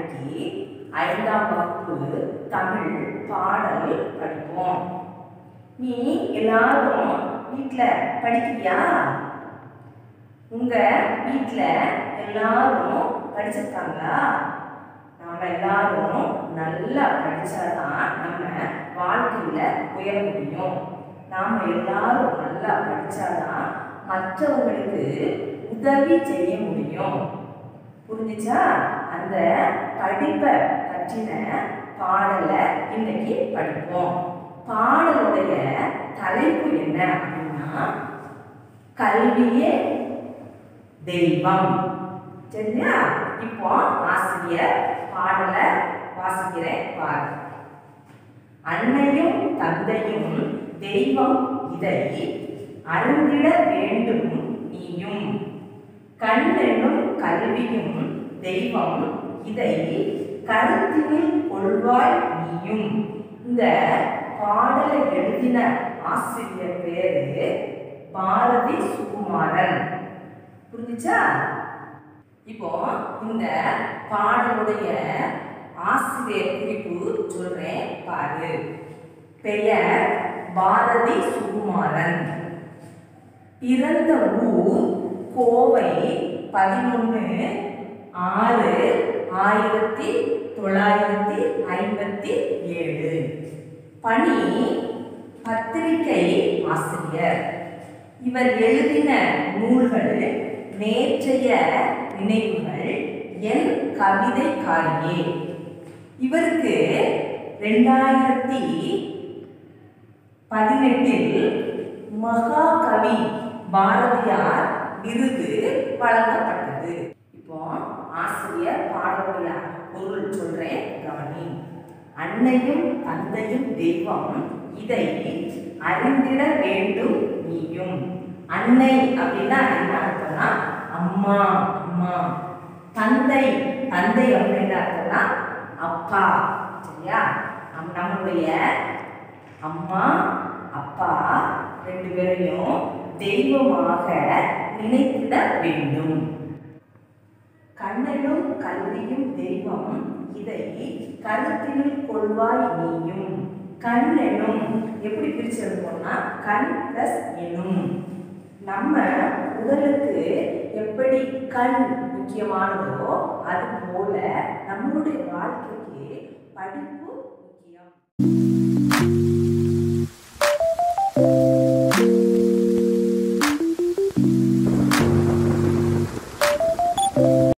இன்னைக்கு ஐந்தாம் வகுப்பு தமிழ் பாடல் படிப்போம் நீ எல்லாரும் வீட்டில் படிக்கிறியா உங்க வீட்டில் எல்லாரும் படிச்சிருக்காங்களா நாம எல்லாரும் நல்லா படிச்சாதான் நம்ம வாழ்க்கையில உயர முடியும் நாம எல்லாரும் நல்லா படிச்சாதான் மற்றவங்களுக்கு உதவி செய்ய முடியும் புரிஞ்சுச்சா அந்த படிப்பை பற்றின பாடலை இன்னைக்கு படிப்போம் பாடலுடைய தலைப்பு என்ன அப்படின்னா கல்வியே தெய்வம் சரியா இப்போ ஆசிரியர் பாடலை வாசிக்கிறேன் பாரு அன்னையும் தந்தையும் தெய்வம் இதை அறிந்திட வேண்டும் நீயும் கண் என்னும் கல்வியும் தெய்வம் இதை கருத்தினில் கொள்வாய் நீயும் இந்த பாடலை எழுதின ஆசிரியர் பேரு பாரதி சுகுமாரன் புரிஞ்சுச்சா இப்போ இந்த பாடலுடைய ஆசிரியர் குறிப்பு சொல்றேன் பாரு பெயர் பாரதி சுகுமாரன் பிறந்த ஊர் கோவை பதினொன்று ஆறு ஆயிரத்தி தொள்ளாயிரத்தி ஐம்பத்தி ஏழு பணி பத்திரிகை ஆசிரியர் இவர் எழுதின நூல்கள் நேற்றைய நினைவுகள் என் கவிதை காரியே இவருக்கு ரெண்டாயிரத்தி பதினெட்டில் மகாகவி பாரதியார் விருது வழங்கப்பட்டது இப்போ ஆசிரியர் பாடலுடைய பொருள் சொல்றேன் கவனி அன்னையும் தந்தையும் தெய்வம் இதை அறிந்திட வேண்டும் நீயும் அன்னை அப்படின்னா என்ன அர்த்தம்னா அம்மா அம்மா தந்தை தந்தை அப்படின்னு அர்த்தம்னா அப்பா சரியா நம் நம்மளுடைய அம்மா அப்பா ரெண்டு பேரையும் தெய்வமாக நினைத்திட வேண்டும் கண்ணனும் கல்வியும் தெய்வம் இதை கருத்தினில் கொள்வாய் நீயும் கண் எனும் எப்படி பிரிச்சிருக்கோம்னா கண் பிளஸ் எனும் நம்ம உடலுக்கு எப்படி கண் முக்கியமானதோ அது போல நம்மளுடைய வாழ்க்கைக்கு படிப்பு